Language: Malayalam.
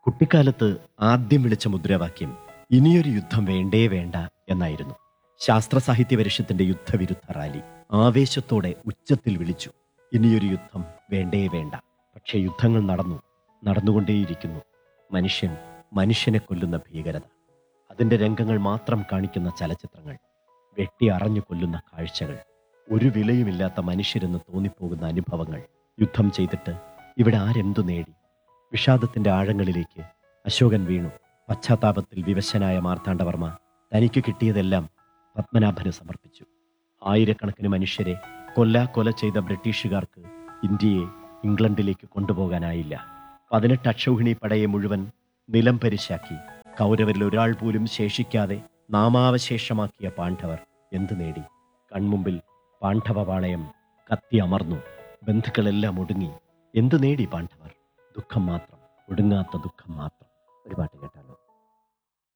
കുട്ടിക്കാലത്ത് ആദ്യം വിളിച്ച മുദ്രാവാക്യം ഇനിയൊരു യുദ്ധം വേണ്ടേ വേണ്ട എന്നായിരുന്നു ശാസ്ത്ര സാഹിത്യ പരിഷത്തിന്റെ യുദ്ധവിരുദ്ധ റാലി ആവേശത്തോടെ ഉച്ചത്തിൽ വിളിച്ചു ഇനിയൊരു യുദ്ധം വേണ്ടേ വേണ്ട പക്ഷേ യുദ്ധങ്ങൾ നടന്നു നടന്നുകൊണ്ടേയിരിക്കുന്നു മനുഷ്യൻ മനുഷ്യനെ കൊല്ലുന്ന ഭീകരത അതിന്റെ രംഗങ്ങൾ മാത്രം കാണിക്കുന്ന ചലച്ചിത്രങ്ങൾ വെട്ടി അറഞ്ഞു കൊല്ലുന്ന കാഴ്ചകൾ ഒരു വിലയുമില്ലാത്ത മനുഷ്യരെന്ന് തോന്നിപ്പോകുന്ന അനുഭവങ്ങൾ യുദ്ധം ചെയ്തിട്ട് ഇവിടെ ആരെന്തു നേടി വിഷാദത്തിന്റെ ആഴങ്ങളിലേക്ക് അശോകൻ വീണു പശ്ചാത്താപത്തിൽ വിവശനായ മാർത്താണ്ഡവർമ്മ തനിക്ക് കിട്ടിയതെല്ലാം പത്മനാഭന് സമർപ്പിച്ചു ആയിരക്കണക്കിന് മനുഷ്യരെ കൊല്ലാക്കൊല ചെയ്ത ബ്രിട്ടീഷുകാർക്ക് ഇന്ത്യയെ ഇംഗ്ലണ്ടിലേക്ക് കൊണ്ടുപോകാനായില്ല പതിനെട്ട് അക്ഷൗഹിണി പടയെ മുഴുവൻ നിലം പരിശാക്കി കൗരവരിൽ ഒരാൾ പോലും ശേഷിക്കാതെ നാമാവശേഷമാക്കിയ പാണ്ഡവർ എന്തു നേടി കൺമുമ്പിൽ പാണ്ഡവപാളയം കത്തി അമർന്നു ബന്ധുക്കളെല്ലാം ഒടുങ്ങി എന്തു നേടി പാണ്ഡവർ ദുഃഖം മാത്രം ഒടുങ്ങാത്ത ദുഃഖം മാത്രം ഒരു പാട്ട് കേട്ടോ